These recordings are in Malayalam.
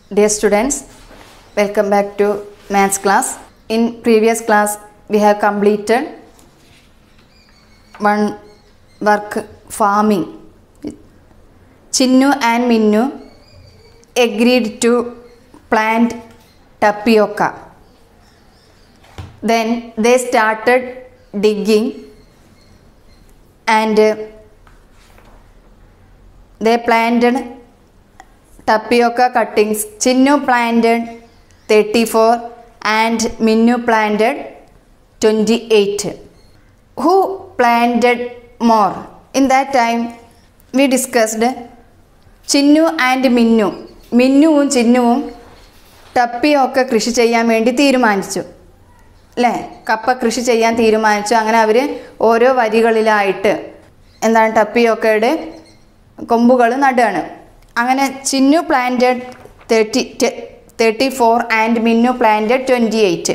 Dear students, welcome back to maths class. In previous class, we have completed one work farming. Chinnu and Minnu agreed to plant tapioca. Then they started digging and uh, they planted tapioca cuttings. Chinnu planted 34 and Minnu planted 28. Who planted more? In that time, we discussed Chinnu and Minnu മിന്നുവും ചിന്നുവും ടപ്പിയൊക്കെ കൃഷി ചെയ്യാൻ വേണ്ടി തീരുമാനിച്ചു അല്ലേ കപ്പ കൃഷി ചെയ്യാൻ തീരുമാനിച്ചു അങ്ങനെ അവർ ഓരോ വരികളിലായിട്ട് എന്താണ് ടപ്പിയൊക്കയുടെ കൊമ്പുകൾ നടുകയാണ് അങ്ങനെ Chinnu planted thirty thirty four and Minnu planted twenty eight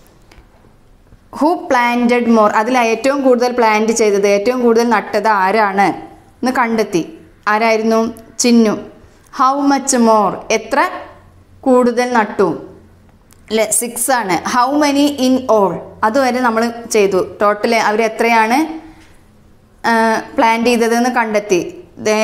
who planted more അതിൽ ഏറ്റവും കൂടുതൽ പ്ലാന്റ് ചെയ്തത് ഏറ്റവും കൂടുതൽ നട്ടത് ആരാണ് എന്ന് കണ്ടെത്തി ആരായിരുന്നു ചിന്നു ഹൗ മച്ച് മോർ എത്ര കൂടുതൽ നട്ടു അല്ലേ സിക്സ് ആണ് ഹൗ മെനി ഇൻ ഓൾ അതുവരെ നമ്മൾ ചെയ്തു ടോട്ടൽ അവർ എത്രയാണ് പ്ലാൻ ചെയ്തതെന്ന് കണ്ടെത്തി ദേ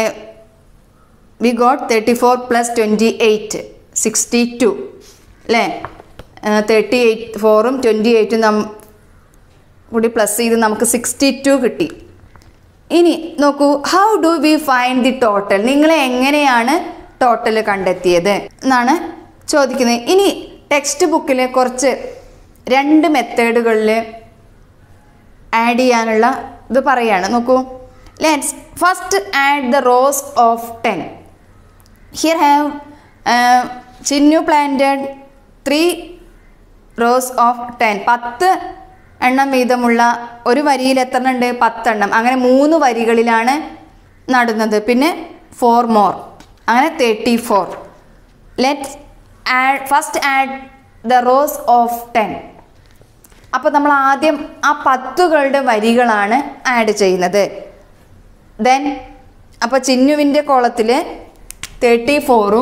we got thirty four plus twenty eight sixty two അല്ലേ തേർട്ടി എയ്റ്റ് ഫോറും ട്വൻറ്റി എയ്റ്റും നം കൂടി പ്ലസ് ചെയ്ത് നമുക്ക് സിക്സ്റ്റി ടു കിട്ടി ഇനി നോക്കൂ how do we find the total നിങ്ങൾ എങ്ങനെയാണ് ടോട്ടൽ കണ്ടെത്തിയത് എന്നാണ് ചോദിക്കുന്നത് ഇനി ടെക്സ്റ്റ് ബുക്കിൽ കുറച്ച് രണ്ട് മെത്തേഡുകളിൽ ആഡ് ചെയ്യാനുള്ള ഇത് പറയാണ് നോക്കൂ let's first add the rows of ten here have Chinnu planted three rows of ten പത്ത് എണ്ണം വീതമുള്ള ഒരു വരിയിൽ എത്ര ഉണ്ട് പത്തെണ്ണം അങ്ങനെ മൂന്ന് വരികളിലാണ് നടുന്നത് പിന്നെ ഫോർ മോർ അങ്ങനെ thirty four let add first add the rows of ten അപ്പോൾ നമ്മൾ ആദ്യം ആ പത്തുകളുടെ വരികളാണ് ആഡ് ചെയ്യുന്നത് ദെൻ അപ്പോൾ ചിന്നുവിൻ്റെ കോളത്തിൽ തേർട്ടി ഫോറും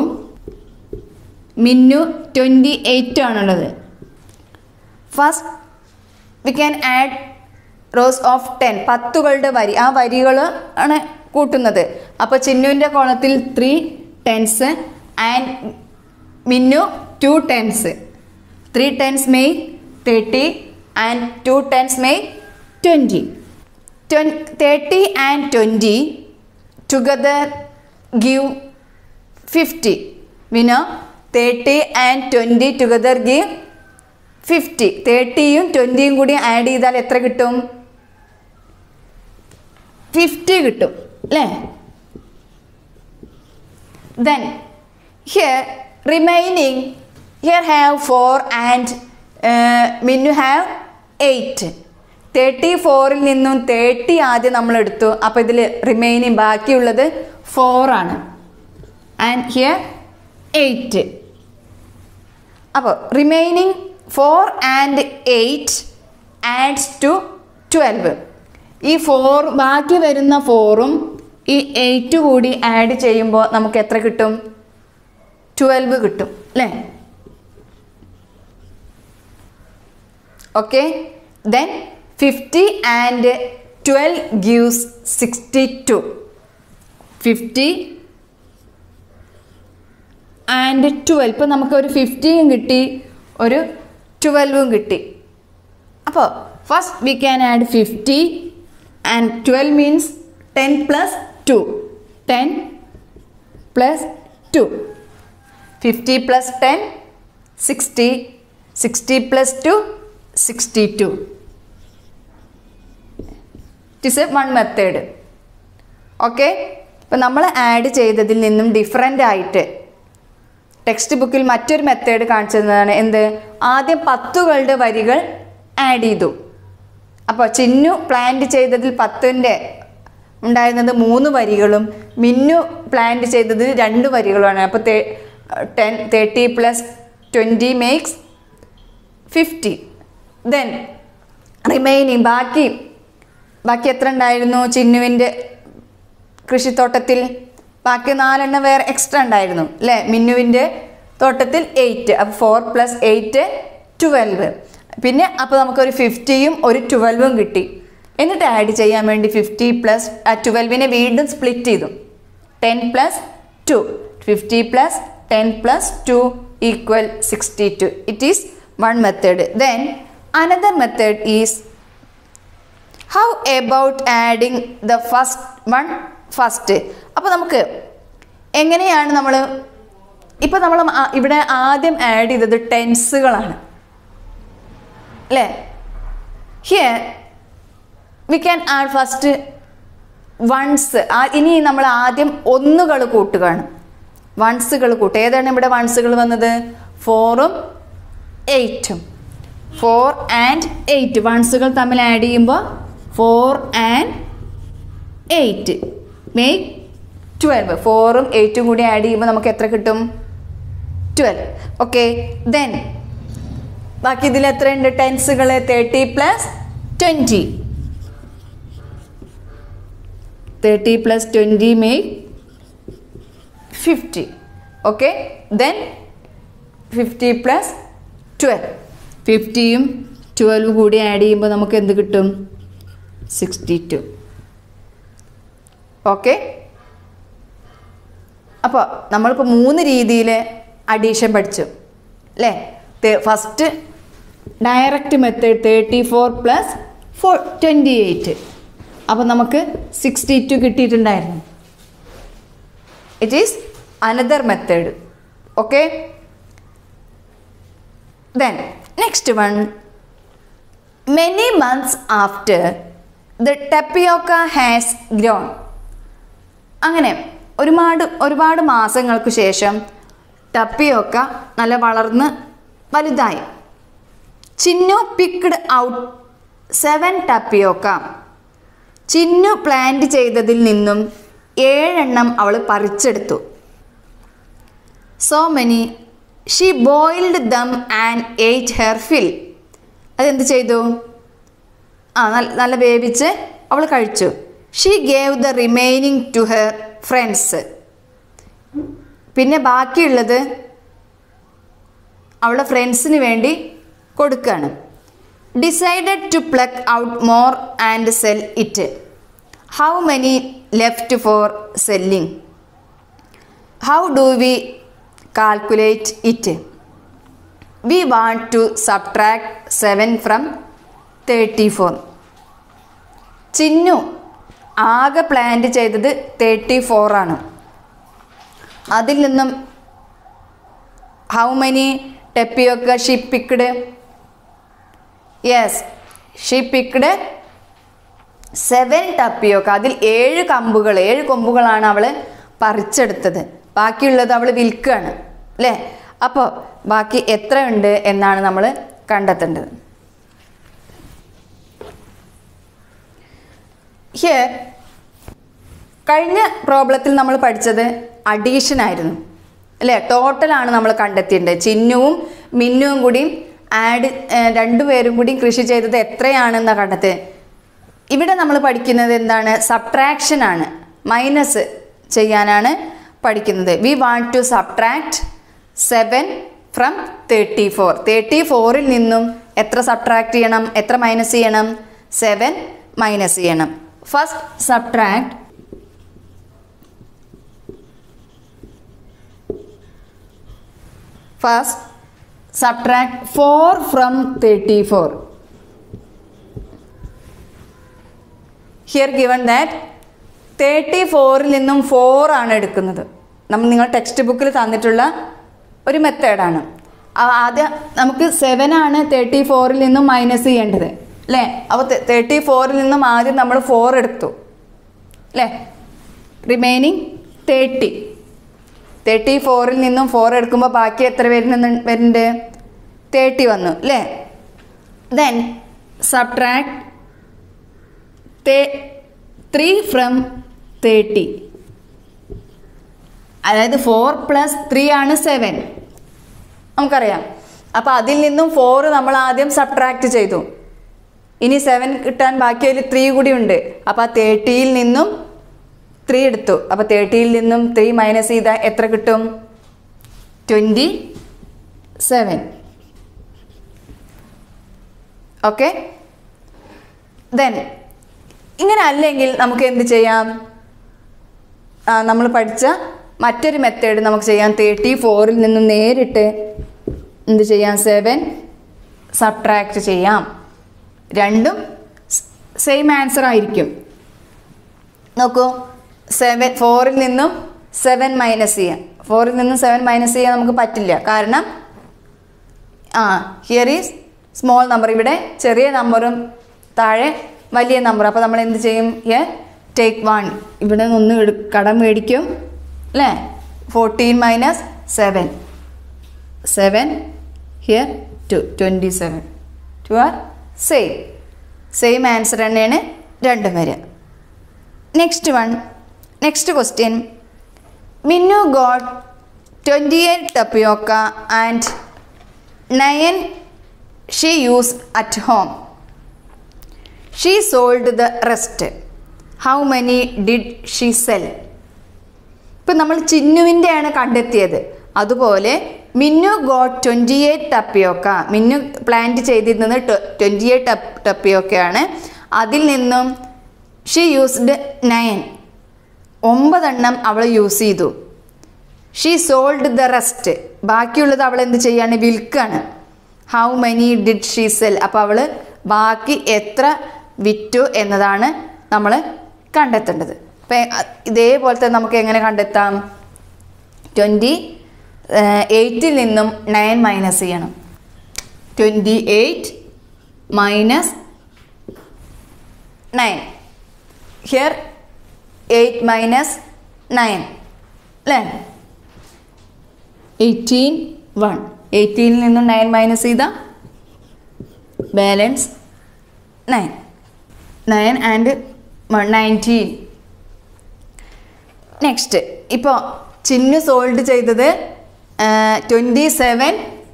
മിന്നു ട്വൻറ്റി എയ്റ്റും ആണുള്ളത് first we can add rows of ten പത്തുകളുടെ വരി ആ വരികൾ ആണ് കൂട്ടുന്നത് അപ്പോൾ ചിന്നുവിൻ്റെ കോളത്തിൽ three tens and Minnu two tens three tens make thirty and two tens make twenty twenty thirty and twenty together give fifty we know thirty and twenty together give fifty തേർട്ടിയും ട്വൻറ്റിയും കൂടി ആഡ് ചെയ്താൽ എത്ര കിട്ടും ഫിഫ്റ്റി കിട്ടും അല്ലേ then here remaining here have four and Minnu have eight thirty ഫോറിൽ നിന്നും തേർട്ടി ആദ്യം നമ്മൾ എടുത്തു അപ്പോൾ ഇതിൽ റിമൈനിങ് ബാക്കിയുള്ളത് ഫോറാണ് ആൻഡ് ഹിയർ എയ്റ്റ് അപ്പോൾ remaining four and eight adds to twelve ഈ ഫോർ ബാക്കി വരുന്ന ഫോറും ഈ എയ്റ്റ് കൂടി ആഡ് ചെയ്യുമ്പോൾ നമുക്ക് എത്ര കിട്ടും ട്വൽവ് കിട്ടും അല്ലേ okay then fifty and twelve gives sixty two fifty and twelve ഇപ്പോൾ നമുക്ക് ഒരു ഫിഫ്റ്റിയും കിട്ടി ഒരു ട്വൽവും കിട്ടി അപ്പോൾ first we can add fifty and twelve means ten plus two ten plus two fifty plus ten sixty sixty plus two sixty two it is a one method okay ഇപ്പം നമ്മൾ ആഡ് ചെയ്തതിൽ നിന്നും ഡിഫറെൻ്റ് ആയിട്ട് ടെക്സ്റ്റ് ബുക്കിൽ മറ്റൊരു മെത്തേഡ് കാണിച്ചിരുന്നതാണ് എന്ത് ആദ്യം പത്തുകളുടെ വരികൾ ആഡ് ചെയ്തു അപ്പോൾ ചിന്നു പ്ലാന്റ് ചെയ്തതിൽ പത്തിൻ്റെ ഉണ്ടായിരുന്നത് മൂന്ന് വരികളും മിന്നു പ്ലാന്റ് ചെയ്തത് രണ്ട് വരികളുമാണ് അപ്പോൾ ten thirty plus twenty makes fifty then remaining ബാക്കി ബാക്കി എത്ര ഉണ്ടായിരുന്നു ചിന്നുവിൻ്റെ കൃഷിത്തോട്ടത്തിൽ ബാക്കി നാലെണ്ണം വേറെ എക്സ്ട്രാ ഉണ്ടായിരുന്നു അല്ലേ മിന്നുവിൻ്റെ തോട്ടത്തിൽ എയ്റ്റ് അപ്പോൾ ഫോർ പ്ലസ് എയ്റ്റ് ട്വൽവ് പിന്നെ അപ്പോൾ നമുക്കൊരു ഫിഫ്റ്റിയും ഒരു ട്വൽവും കിട്ടി എന്നിട്ട് ആഡ് ചെയ്യാൻ വേണ്ടി ഫിഫ്റ്റി പ്ലസ് ആ ട്വൽവിനെ വീണ്ടും സ്പ്ലിറ്റ് ചെയ്തു ten plus two fifty plus ten plus two equal sixty two it is one method then another method is how about adding the first one first അപ്പോൾ നമുക്ക് എങ്ങനെയാണ് നമ്മൾ ഇപ്പോൾ നമ്മൾ ഇവിടെ ആദ്യം ആഡ് ചെയ്തത് ടെൻസുകളാണ് അല്ലേ here we can add first ones ഇനി നമ്മൾ ആദ്യം ഒന്നുകൾ കൂട്ടുകയാണ് വൺസുകൾ കൂട്ടുക ഏതാണ് ഇവിടെ വൺസുകൾ വന്നത് ഫോറും എയ്റ്റും ഫോർ ആൻഡ് എയ്റ്റ് വൺസുകൾ തമ്മിൽ ആഡ് ചെയ്യുമ്പോൾ four and eight make twelve ഫോറും എയ്റ്റും കൂടി ആഡ് ചെയ്യുമ്പോൾ നമുക്ക് എത്ര കിട്ടും ട്വൽവ് ഓക്കെ ദെൻ ബാക്കി ഇതിൽ എത്ര ഉണ്ട് ടെൻസുകൾ thirty plus twenty thirty plus twenty make fifty okay then fifty plus twelve ഫിഫ്റ്റിയും ട്വൽവ് കൂടി ആഡ് ചെയ്യുമ്പോൾ നമുക്ക് എന്ത് കിട്ടും സിക്സ്റ്റി ടു ഓക്കെ അപ്പോൾ നമ്മളിപ്പോൾ മൂന്ന് രീതിയിൽ അഡീഷൻ പഠിച്ചു അല്ലേ first direct method thirty four plus four twenty eight അപ്പോൾ നമുക്ക് സിക്സ്റ്റി ടു കിട്ടിയിട്ടുണ്ടായിരുന്നു it is another method okay then next one many months after the tapioca has grown അങ്ങനെ ഒരുപാട് ഒരുപാട് മാസങ്ങൾക്ക് ശേഷം ടപ്പിയോക്ക നല്ല വളർന്ന് വലുതായി Chinnu picked out seven tapioca Chinnu plant ചെയ്തതിൽ നിന്നും ഏഴെണ്ണം അവൾ പറിച്ചെടുത്തു so many she boiled them and ate her fill അതെന്ത് ചെയ്തു ആ നല്ല നല്ല വേവിച്ച് അവൾ കഴിച്ചു she gave the remaining to her friends പിന്നെ ബാക്കിയുള്ളത് അവളുടെ ഫ്രണ്ട്സിന് വേണ്ടി കൊടുക്കുകയാണ് decided to pluck out more and sell it how many left for selling how do we calculate it we want to subtract seven from thirty four Chinnu ആകെ പ്ലാന്റ് ചെയ്തത് തേർട്ടി ഫോറാണ് അതിൽ നിന്നും how many tapioca she picked yes she picked seven tapioca അതിൽ ഏഴ് കമ്പുകൾ ഏഴ് കൊമ്പുകളാണ് അവൾ പറിച്ചെടുത്തത് ബാക്കിയുള്ളത് അവൾ വിൽക്കുകയാണ് അല്ലേ അപ്പോൾ ബാക്കി എത്രയുണ്ട് എന്നാണ് നമ്മൾ കണ്ടെത്തേണ്ടത് ഹിയർ കഴിഞ്ഞ പ്രോബ്ലത്തിൽ നമ്മൾ പഠിച്ചത് അഡീഷൻ ആയിരുന്നു അല്ലേ ടോട്ടലാണ് നമ്മൾ കണ്ടെത്തേണ്ടത് ചിന്നുവും മിന്നുവും കൂടി ആഡ് രണ്ടുപേരും കൂടി കൃഷി ചെയ്തത് എത്രയാണെന്ന് കണ്ടെത്തുക ഇവിടെ നമ്മൾ പഠിക്കുന്നത് എന്താണ് സബ്ട്രാക്ഷൻ ആണ് മൈനസ് ചെയ്യാനാണ് പഠിക്കുന്നത് we want to subtract seven from thirty four thirty ഫോറിൽ നിന്നും എത്ര സബ്ട്രാക്ട് ചെയ്യണം എത്ര മൈനസ് ചെയ്യണം സെവൻ മൈനസ് ചെയ്യണം first subtract first subtract four from thirty four here given that thirty ഫോറിൽ നിന്നും ഫോർ ആണ് എടുക്കുന്നത് നമ്മൾ നിങ്ങൾ ടെക്സ്റ്റ് ബുക്കിൽ തന്നിട്ടുള്ള ഒരു മെത്തേഡാണ് ആദ്യം നമുക്ക് സെവൻ ആണ് തേർട്ടി ഫോറിൽ നിന്നും മൈനസ് ചെയ്യേണ്ടത് അല്ലേ അപ്പോൾ തേർട്ടി ഫോറിൽ നിന്നും ആദ്യം നമ്മൾ ഫോർ എടുത്തു അല്ലേ റിമൈനിങ് തേർട്ടി തേർട്ടി ഫോറിൽ നിന്നും ഫോർ എടുക്കുമ്പോൾ ബാക്കി എത്ര വരുന്ന വരുന്നുണ്ട് തേർട്ടി വന്നു അല്ലേ then subtract three from thirty അതായത് ഫോർ പ്ലസ് ത്രീ ആണ് സെവൻ നമുക്കറിയാം അപ്പോൾ അതിൽ നിന്നും ഫോർ നമ്മൾ ആദ്യം സബ്ട്രാക്ട് ചെയ്തു ഇനി സെവൻ കിട്ടാൻ ബാക്കി അതിൽ ത്രീ കൂടി ഉണ്ട് അപ്പോൾ ആ തേർട്ടിയിൽ നിന്നും ത്രീ എടുത്തു അപ്പോൾ തേർട്ടിയിൽ നിന്നും ത്രീ മൈനസ് ചെയ്താൽ എത്ര കിട്ടും ട്വൻറ്റി സെവൻ ഓക്കെ ദെൻ ഇങ്ങനെ അല്ലെങ്കിൽ നമുക്ക് എന്ത് ചെയ്യാം നമ്മൾ പഠിച്ച മറ്റൊരു മെത്തേഡ് നമുക്ക് ചെയ്യാം തേർട്ടി ഫോറിൽ നിന്നും നേരിട്ട് എന്ത് ചെയ്യാം സെവൻ സബ്ട്രാക്റ്റ് ചെയ്യാം രണ്ടും സെയിം ആൻസർ ആയിരിക്കും നോക്കൂ സെവൻ ഫോറിൽ നിന്നും സെവൻ മൈനസ് ചെയ്യാം ഫോറിൽ നിന്നും സെവൻ മൈനസ് ചെയ്യാൻ നമുക്ക് പറ്റില്ല കാരണം ആ ഹിയർ ഈസ് സ്മോൾ നമ്പർ ഇവിടെ ചെറിയ നമ്പറും താഴെ വലിയ നമ്പർ അപ്പോൾ നമ്മൾ എന്ത് ചെയ്യും ഹിയർ ടേക്ക് വൺ ഇവിടെ നിന്ന് എടു കടം മേടിക്കും അല്ലേ fourteen minus seven seven here two twenty seven two are same same answer തന്നെയാണ് രണ്ടും വരിക next one next question Minnu got twenty eight tapioca and nine she use at home she sold the rest how many did she sell ഇപ്പം നമ്മൾ ചിന്നുവിൻ്റെയാണ് കണ്ടെത്തിയത് അതുപോലെ Minnu got twenty eight tapioca Minnu plant ചെയ്തിരുന്നത് ട്വൻറ്റി എയ്റ്റ് ടപ്പ് ടപ്പിയോക്കയാണ് അതിൽ നിന്നും ഷീ യൂസ്ഡ് നയൻ ഒമ്പതെണ്ണം അവൾ യൂസ് ചെയ്തു ഷീ സോൾഡ് ദ റെസ്റ്റ് ബാക്കിയുള്ളത് അവൾ എന്ത് ചെയ്യാണ് വിൽക്കാണ് how many did she sell അപ്പോൾ അവൾ ബാക്കി എത്ര വിറ്റു എന്നതാണ് നമ്മൾ കണ്ടെത്തേണ്ടത് അപ്പം ഇതേപോലത്തെ നമുക്ക് എങ്ങനെ കണ്ടെത്താം ട്വൻറ്റി എയ്റ്റിൽ നിന്നും നയൻ മൈനസ് ചെയ്യണം twenty eight minus nine here eight minus nine അല്ലേ എയ്റ്റീൻ വൺ എയ്റ്റീനിൽ നിന്നും നയൻ മൈനസ് ചെയ്ത balance nine nine and nineteen next ഇപ്പോൾ ചിന്നു സോൾഡ് ചെയ്തത് ട്വൻറ്റി സെവൻ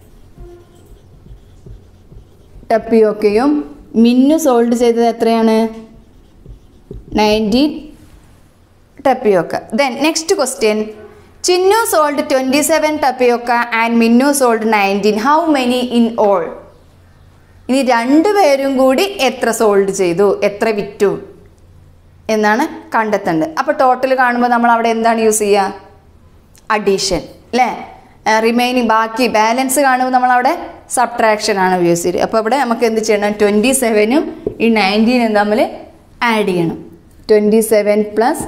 ടപ്പിയൊക്കെയും മിന്നു സോൾഡ് ചെയ്തത് എത്രയാണ് nineteen tapioca then next question Chinnu sold twenty seven tapioca and Minnu sold nineteen how many in all ഇനി രണ്ടുപേരും കൂടി എത്ര സോൾഡ് ചെയ്തു എത്ര വിറ്റു എന്നാണ് കണ്ടെത്തേണ്ടത് അപ്പോൾ ടോട്ടൽ കാണുമ്പോൾ നമ്മൾ അവിടെ എന്താണ് യൂസ് ചെയ്യുക അഡീഷൻ അല്ലേ റിമൈനിങ് ബാക്കി ബാലൻസ് കാണുമ്പോൾ നമ്മൾ അവിടെ സബ്ട്രാക്ഷൻ ആണ് യൂസ് ചെയ്യുക അപ്പോൾ ഇവിടെ നമുക്ക് എന്ത് ചെയ്യണം ട്വൻറ്റി സെവനും ഈ നയൻറ്റീനും തമ്മിൽ ആഡ് ചെയ്യണം twenty seven plus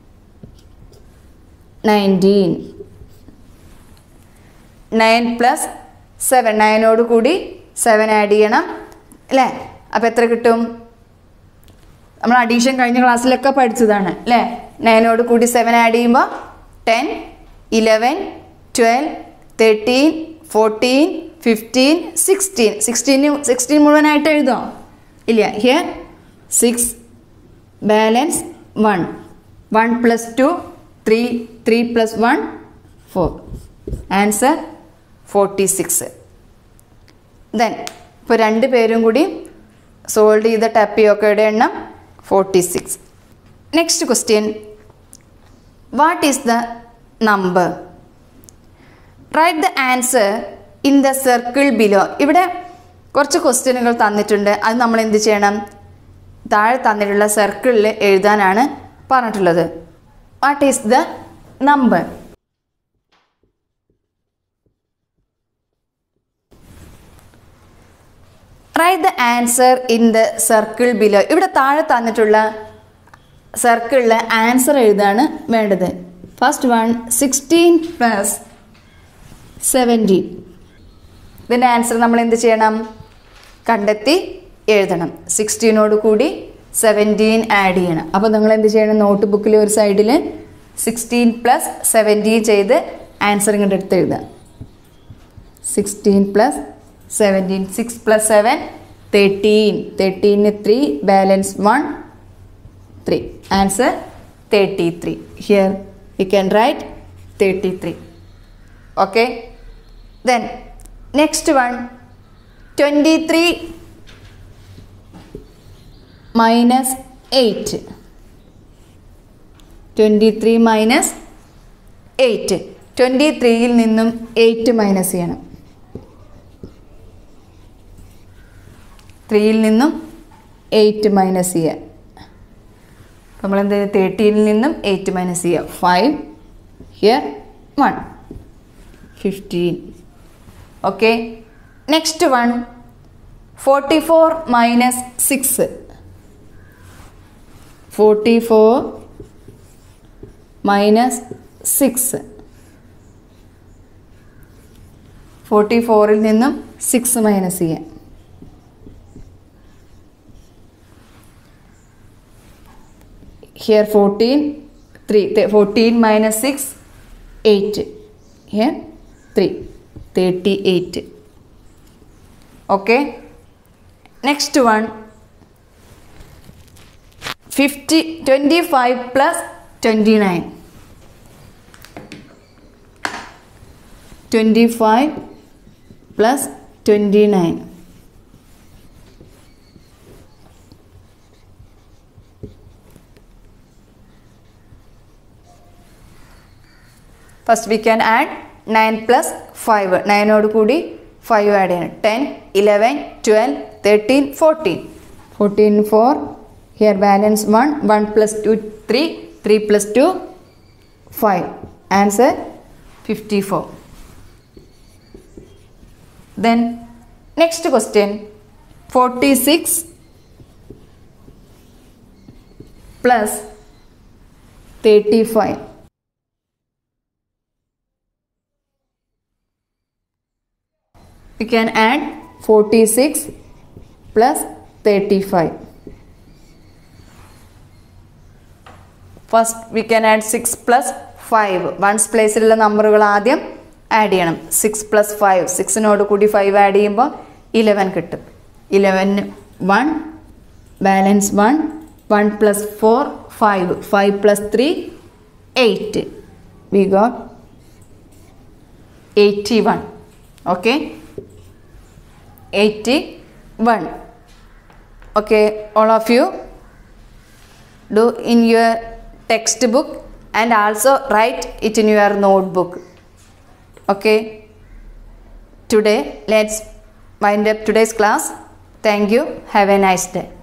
nineteen nine plus seven നയനോട് കൂടി സെവൻ ആഡ് ചെയ്യണം അല്ലേ അപ്പോൾ എത്ര കിട്ടും നമ്മൾ അഡീഷൻ കഴിഞ്ഞ ക്ലാസ്സിലൊക്കെ പഠിച്ചതാണ് അല്ലേ നയനോട് കൂടി സെവൻ ആഡ് ചെയ്യുമ്പോൾ ten eleven twelve thirteen fourteen fifteen sixteen സിക്സ്റ്റീന് സിക്സ്റ്റീൻ മുഴുവനായിട്ട് എഴുതോ ഇല്ല here six balance one one plus two three three plus one four answer forty six then ഇപ്പോൾ രണ്ട് പേരും കൂടി സോൾവ് ചെയ്ത ടപ്പിയോക്കയുടെ എണ്ണം forty six next question what is the number write the answer in the circle below ഇവിടെ കുറച്ച് ക്വസ്റ്റ്യനുകൾ തന്നിട്ടുണ്ട് അത് നമ്മൾ എന്ത് ചെയ്യണം താഴെ തന്നിട്ടുള്ള സർക്കിളിൽ എഴുതാനാണ് പറഞ്ഞിട്ടുള്ളത് what is the number write the answer in the circle below ഇവിടെ താഴെ തന്നിട്ടുള്ള സർക്കിളിൽ ആൻസർ എഴുതാണ് വേണ്ടത് first one sixteen plus seventeen ഇതിൻ്റെ ആൻസർ നമ്മൾ എന്ത് ചെയ്യണം കണ്ടെത്തി എഴുതണം സിക്സ്റ്റീനോട് കൂടി സെവൻറ്റീൻ ആഡ് ചെയ്യണം അപ്പോൾ നിങ്ങൾ എന്ത് ചെയ്യണം നോട്ട് ബുക്കിൽ ഒരു സൈഡിൽ സിക്സ്റ്റീൻ പ്ലസ് സെവൻറ്റീൻ ചെയ്ത് ആൻസർ ഇങ്ങോട്ട് എടുത്ത് എഴുതുക sixteen plus seventeen six plus seven thirteen തേർട്ടീന് three balance one three answer thirty three here you can write thirty three okay then next one twenty three minus eight twenty three minus eight twenty ത്രീയിൽ നിന്നും എയ്റ്റ് മൈനസ് ചെയ്യണം ത്രീയിൽ നിന്നും എയ്റ്റ് മൈനസ് ചെയ്യുക നമ്മൾ എന്ത് തേർട്ടീനിൽ നിന്നും എയ്റ്റ് മൈനസ് ചെയ്യുക five here one fifteen okay next one forty four minus six forty four minus six forty ഫോറിൽ നിന്നും സിക്സ് മൈനസ് ചെയ്യാം here 14 3 14 minus 6 8 here 3 38 okay next one 50 25 plus 29 25 plus 29 first we can add nine plus five നയനോട് കൂടി ഫൈവ് ആഡ് ചെയ്യണം ten eleven twelve thirteen fourteen fourteen four here balance one one plus two three three plus two five answer fifty four then next question forty six plus thirty five we can add 46 plus 35 first we can add six plus five ones പ്ലേസിലുള്ള നമ്പറുകൾ ആദ്യം ആഡ് ചെയ്യണം സിക്സ് പ്ലസ് ഫൈവ് സിക്സിനോട് കൂടി ഫൈവ് ആഡ് ചെയ്യുമ്പോൾ ഇലവൻ കിട്ടും ഇലവന് one balance one one plus four five five plus three eight we got eighty one okay 81 okay all of you do in your textbook and also write it in your notebook okay today let's wind up today's class thank you have a nice day